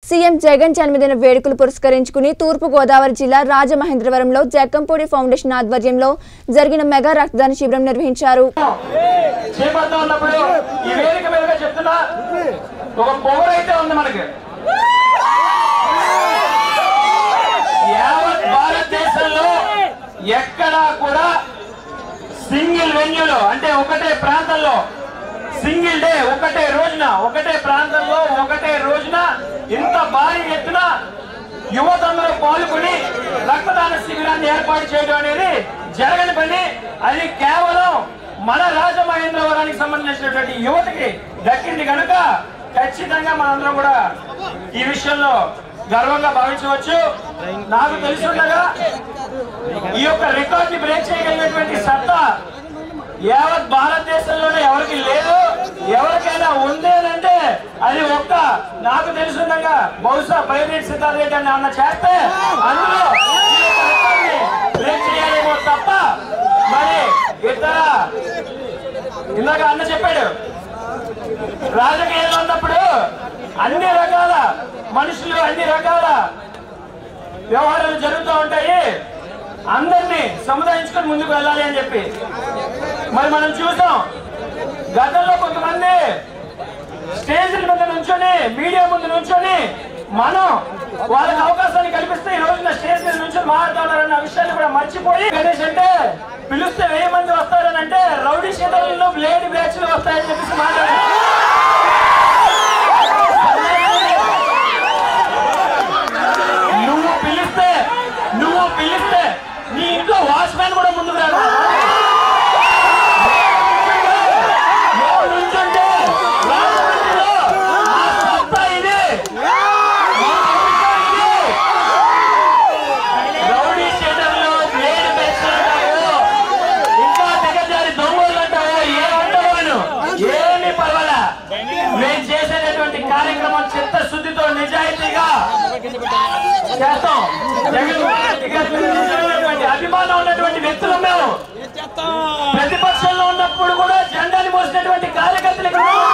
CM Jagan జన్మదిన వేడుకలు పురస్కరించుకుని తూర్పు గోదావరి జిల్లా రాజమహేంద్రవరంలో జక్కంపూడి ఫౌండేషన్ ఆధ్వర్యంలో జరిగిన మెగా రక్తదాన శిబిరం నిర్వహించారు చేపడుతూ ఉన్నప్పుడు ఈ వేదిక మీదుగా చెప్తున్నా ఒక పొగరైతే ఉంది మనకి యావత్ భారతదేశంలో ఎక్కడా కూడా సింగిల్ వెన్యూలో అంటే ఒకటే ప్రాంతంలో సింగిల్ డే ఒకటే రోజున ఒకటే ప్రాంతంలో ఒకటే రోజున ఇంత భారీ ఎత్తున యువతంలో పాల్గొని రక్తదాన శిబిరాన్ని ఏర్పాటు చేయడం అనేది జరగని పని అది కేవలం మన రాజమహేంద్రవరానికి సంబంధించినటువంటి యువతకి దక్కింది కనుక ఖచ్చితంగా మనందరం కూడా ఈ విషయంలో గర్వంగా భావించవచ్చు నాకు తెలిసి ఉండగా ఈ యొక్క రికార్డ్ ని బ్రేక్ చేయగలిగినటువంటి సత్తా యావత్ భారతదేశంలోనే ఎవరికి లేదు ఎవరికైనా ఉంది అని అంటే అది ఒక్క నాకు తెలుసుండగా బహుశా ప్రైవేట్ సిద్ధార్థ అని అన్న చేస్తే అందులో ఈ యొక్క రికార్డ్ ని బ్రేక్ చేయాలేమో తప్ప మరి ఇతర ఇందాక అన్న చెప్పాడు రాజకీయాల్లో ఉన్నప్పుడు అన్ని రకాల మనుషులు అన్ని రకాల వ్యవహారాలు జరుగుతూ ఉంటాయి అందరినీ సముదాయించుకొని ముందుకు వెళ్ళాలి అని చెప్పి మరి మనం చూసాం గతంలో కొంతమంది స్టేజ్ మీద నుంచొని మీడియా ముందు నుంచొని మనం వాళ్ళకి అవకాశాన్ని కల్పిస్తే ఈ రోజున స్టేజ్ మీద నుంచి మాట్లాడాలన్న విషయాన్ని కూడా మర్చిపోయి గణేష్ అంటే పిలిస్తే వెయ్యి మంది వస్తారని అంటే రౌడీ షీటర్లు బ్లేడ్ బ్యాచ్లు వస్తాయని చెప్పేసి మాట్లాడారు నువ్వు పిలిస్తే నువ్వు పిలిస్తే నీ ఇంట్లో వాచ్మ్యాన్ కూడా ముందుకు రాడు నువ్వు నుంచుంటే రాజమండ్రిలో ఆ సత్తా ఇది. ఆ సత్తా ఇది. రౌడీ షీటర్లు, బ్లేడ్ బ్యాచ్లు అంటావు. ఇంకా దిగజారి దొంగలు అంటావు. ఏమంటావు అను. ఏమీ పర్వాలా మేము చేసేటటువంటి కార్యక్రమం చిత్తశుద్ధితో నిజాయితీగా చేస్తాం జగన్మోహన్ రెడ్డి గారి మీద నిజమైనటువంటి అభిమానం ఉన్నటువంటి వ్యక్తులు మేము ప్రతిపక్షంలో ఉన్నప్పుడు కూడా జెండాని మోసినటువంటి కార్యకర్తలు ఇక్కడ ఉన్నారు.